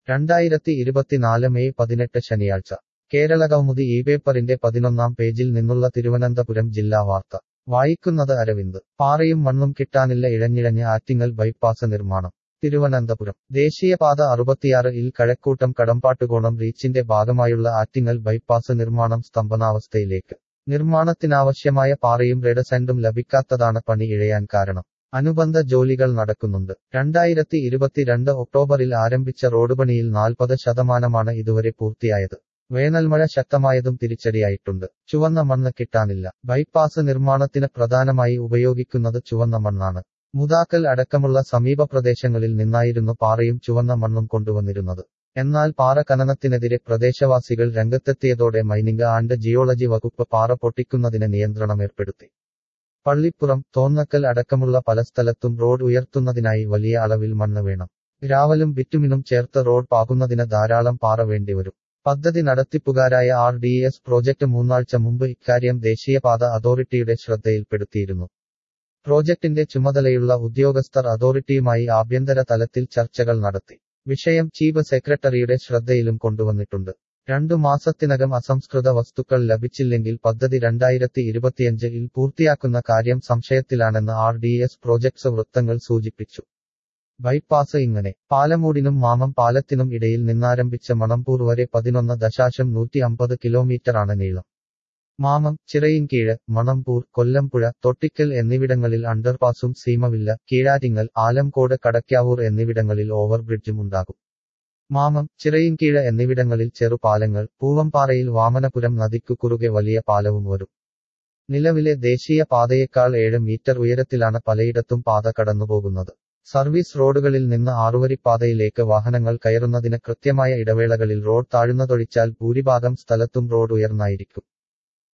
രണ്ടായിരത്തി ഇരുപത്തിനാല് മെയ് പതിനെട്ട് ശനിയാഴ്ച കേരള കൗമുദി ഈ പേപ്പറിന്റെ പതിനൊന്നാം പേജിൽ നിന്നുള്ള തിരുവനന്തപുരം ജില്ലാ വാർത്ത വായിക്കുന്നത് അരവിന്ദ് പാറയും മണ്ണും കിട്ടാനില്ല ഇഴഞ്ഞിഴഞ്ഞ് ആറ്റിങ്ങൽ ബൈപ്പാസ് നിർമ്മാണം തിരുവനന്തപുരം ദേശീയപാത അറുപത്തിയാറ് ഇൽ കഴക്കൂട്ടം കടമ്പാട്ടുകോണം റീച്ചിന്റെ ഭാഗമായുള്ള ആറ്റിങ്ങൽ ബൈപ്പാസ് നിർമ്മാണം സ്തംഭനാവസ്ഥയിലേക്ക് നിർമ്മാണത്തിനാവശ്യമായ പാറയും റെഡസെന്റും ലഭിക്കാത്തതാണ് പണി ഇഴയാൻ കാരണം അനുബന്ധ ജോലികൾ നടക്കുന്നുണ്ട് രണ്ടായിരത്തി ഇരുപത്തിരണ്ട് ഒക്ടോബറിൽ ആരംഭിച്ച റോഡ് പണിയിൽ നാൽപ്പത് ശതമാനമാണ് ഇതുവരെ പൂർത്തിയായത് വേനൽമഴ ശക്തമായതും തിരിച്ചടിയായിട്ടുണ്ട് ചുവന്ന മണ്ണ് കിട്ടാനില്ല ബൈപ്പാസ് നിർമ്മാണത്തിന് പ്രധാനമായി ഉപയോഗിക്കുന്നത് ചുവന്ന മണ്ണാണ് മുതാക്കൽ അടക്കമുള്ള സമീപ പ്രദേശങ്ങളിൽ നിന്നായിരുന്നു പാറയും ചുവന്ന മണ്ണും കൊണ്ടുവന്നിരുന്നത് എന്നാൽ പാറ ഖനനത്തിനെതിരെ പ്രദേശവാസികൾ രംഗത്തെത്തിയതോടെ മൈനിംഗ് ആൻഡ് ജിയോളജി വകുപ്പ് പാറ പൊട്ടിക്കുന്നതിന് നിയന്ത്രണം ഏർപ്പെടുത്തി പള്ളിപ്പുറം തോന്നക്കൽ അടക്കമുള്ള പല സ്ഥലത്തും റോഡ് ഉയർത്തുന്നതിനായി വലിയ അളവിൽ മണ്ണ് വേണം ഗ്രാവലും ബിറ്റുമിനും ചേർത്ത് റോഡ് പാകുന്നതിന് ധാരാളം പാറ വേണ്ടിവരും പദ്ധതി നടത്തിപ്പുകാരായ ആർ ഡി എസ് പ്രോജക്ട് മൂന്നാഴ്ച മുമ്പ് ഇക്കാര്യം ദേശീയപാത അതോറിറ്റിയുടെ ശ്രദ്ധയിൽപ്പെടുത്തിയിരുന്നു പ്രോജക്ടിന്റെ ചുമതലയുള്ള ഉദ്യോഗസ്ഥർ അതോറിറ്റിയുമായി ആഭ്യന്തര തലത്തിൽ ചർച്ചകൾ നടത്തി വിഷയം ചീഫ് സെക്രട്ടറിയുടെ ശ്രദ്ധയിലും കൊണ്ടുവന്നിട്ടുണ്ട് രണ്ടു മാസത്തിനകം അസംസ്കൃത വസ്തുക്കൾ ലഭിച്ചില്ലെങ്കിൽ പദ്ധതി രണ്ടായിരത്തി ഇരുപത്തിയഞ്ചിൽ പൂർത്തിയാക്കുന്ന കാര്യം സംശയത്തിലാണെന്ന് ആർ ഡി എസ് പ്രോജക്ട്സ് വൃത്തങ്ങൾ സൂചിപ്പിച്ചു ബൈപ്പാസ് ഇങ്ങനെ പാലമൂടിനും മാമം പാലത്തിനും ഇടയിൽ നിന്നാരംഭിച്ച മണമ്പൂർ വരെ പതിനൊന്ന് ദശാശം നൂറ്റി അമ്പത് കിലോമീറ്ററാണ് നീളം മാമം ചിറയിൻകീഴ് മണമ്പൂർ കൊല്ലംപുഴ തൊട്ടിക്കൽ എന്നിവിടങ്ങളിൽ അണ്ടർപാസും സീമവില്ല കീഴാറ്റിങ്ങൽ ആലംകോട് കടക്കാവൂർ എന്നിവിടങ്ങളിൽ ഓവർബ്രിഡ്ജും ഉണ്ടാകും മാമം ചിറയിൻകീഴ് എന്നിവിടങ്ങളിൽ ചെറുപാലങ്ങൾ പൂവംപാറയിൽ വാമനപുരം നദിക്കു കുറുകെ വലിയ പാലവും വരും നിലവിലെ ദേശീയ പാതയേക്കാൾ ഏഴ് മീറ്റർ ഉയരത്തിലാണ് പലയിടത്തും പാത കടന്നുപോകുന്നത് സർവീസ് റോഡുകളിൽ നിന്ന് ആറുവരിപ്പാതയിലേക്ക് വാഹനങ്ങൾ കയറുന്നതിന് കൃത്യമായ ഇടവേളകളിൽ റോഡ് താഴുന്നതൊഴിച്ചാൽ ഭൂരിഭാഗം സ്ഥലത്തും റോഡ് ഉയർന്നായിരിക്കും